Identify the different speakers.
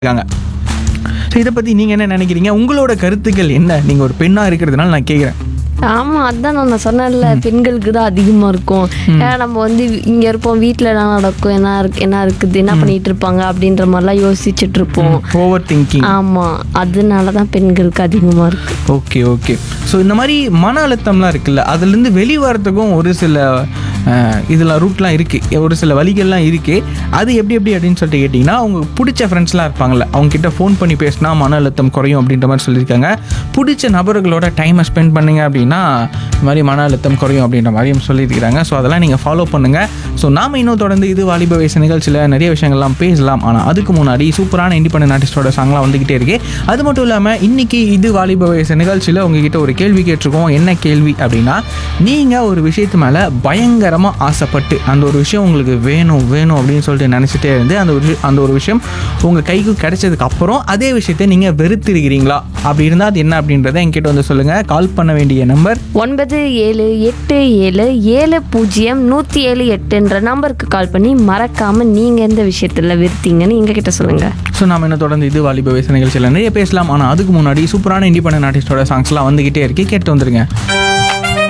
Speaker 1: இருக்காங்க ஸோ இதை பற்றி நீங்கள் என்ன நினைக்கிறீங்க உங்களோட கருத்துக்கள் என்ன நீங்கள் ஒரு பெண்ணாக இருக்கிறதுனால நான் கேட்குறேன்
Speaker 2: ஆமா அதான் நான் சொன்னேன்ல பெண்களுக்கு தான் அதிகமா இருக்கும் ஏன்னா நம்ம வந்து இங்க இருப்போம் வீட்ல என்ன நடக்கும் என்ன இருக்கு என்ன இருக்குது என்ன பண்ணிட்டு இருப்பாங்க அப்படின்ற மாதிரிலாம் யோசிச்சுட்டு இருப்போம்
Speaker 1: ஓவர் திங்கிங்
Speaker 2: ஆமா அதனால தான் பெண்களுக்கு அதிகமா இருக்கு
Speaker 1: ஓகே ஓகே ஸோ இந்த மாதிரி மன அழுத்தம்லாம் இருக்குல்ல அதுலேருந்து வெளிவரத்துக்கும் ஒரு சில அஹ், இதெல்லாம் ரூட்லாம் இருக்குது ஒரு சில வழிகள்லாம் இருக்குது அது எப்படி எப்படி அப்படின்னு சொல்லிட்டு கேட்டிங்கன்னா அவங்க பிடிச்ச ஃப்ரெண்ட்ஸ்லாம் இருப்பாங்கல்ல அவங்க கிட்ட ஃபோன் பண்ணி பேசினா மன அழுத்தம் குறையும் அப்படின்ற மாதிரி சொல்லியிருக்காங்க பிடிச்ச நபர்களோட டைமை ஸ்பெண்ட் பண்ணுங்க அப்படின்னா இந்த மாதிரி மன அழுத்தம் குறையும் அப்படின்ற மாதிரியும் சொல்லியிருக்கிறாங்க ஸோ அதெல்லாம் நீங்கள் ஃபாலோ பண்ணுங்கள் ஸோ நாம இன்னும் தொடர்ந்து இது வாலிப வயசு நிகழ்ச்சியில் நிறைய விஷயங்கள்லாம் பேசலாம் ஆனால் அதுக்கு முன்னாடி சூப்பரான இண்டிபெண்டன்ட் ஆர்டிஸ்டோட சாங்லாம் வந்துக்கிட்டே இருக்கு அது மட்டும் இல்லாமல் இன்னைக்கு இது வாலிப வயசு நிகழ்ச்சியில் உங்ககிட்ட ஒரு கேள்வி கேட்டிருக்கோம் என்ன கேள்வி அப்படின்னா நீங்கள் ஒரு விஷயத்து மேலே பயங்கரமாக ஆசைப்பட்டு அந்த ஒரு விஷயம் உங்களுக்கு வேணும் வேணும் அப்படின்னு சொல்லிட்டு நினச்சிட்டே இருந்து அந்த ஒரு அந்த ஒரு விஷயம் உங்கள் கைக்கு கிடைச்சதுக்கு அப்புறம் அதே விஷயத்தை நீங்கள் வெறுத்திருக்கிறீங்களா அப்படி இருந்தால் அது என்ன அப்படின்றத என்கிட்ட வந்து சொல்லுங்கள் கால் பண்ண வேண்டிய நம்பர்
Speaker 2: ஒன்பது ஏழு எட்டு ஏழு ஏழு பூஜ்ஜியம் நூற்றி ஏழு எட்டுன்ற நம்பருக்கு கால் பண்ணி மறக்காம நீங்கள் எந்த விஷயத்தில் விருத்தீங்கன்னு எங்ககிட்ட சொல்லுங்க
Speaker 1: ஸோ நாம என்ன தொடர்ந்து இது வாலிப வயசு நிகழ்ச்சியில் நிறைய பேசலாம் ஆனால் அதுக்கு முன்னாடி சூப்பரான இண்டிபெண்டன்ட் ஆர்டிஸ்டோட சாங்ஸ்லாம் வந்துக்கிட்டே இருக்கு கேட்டு வந்துருங்க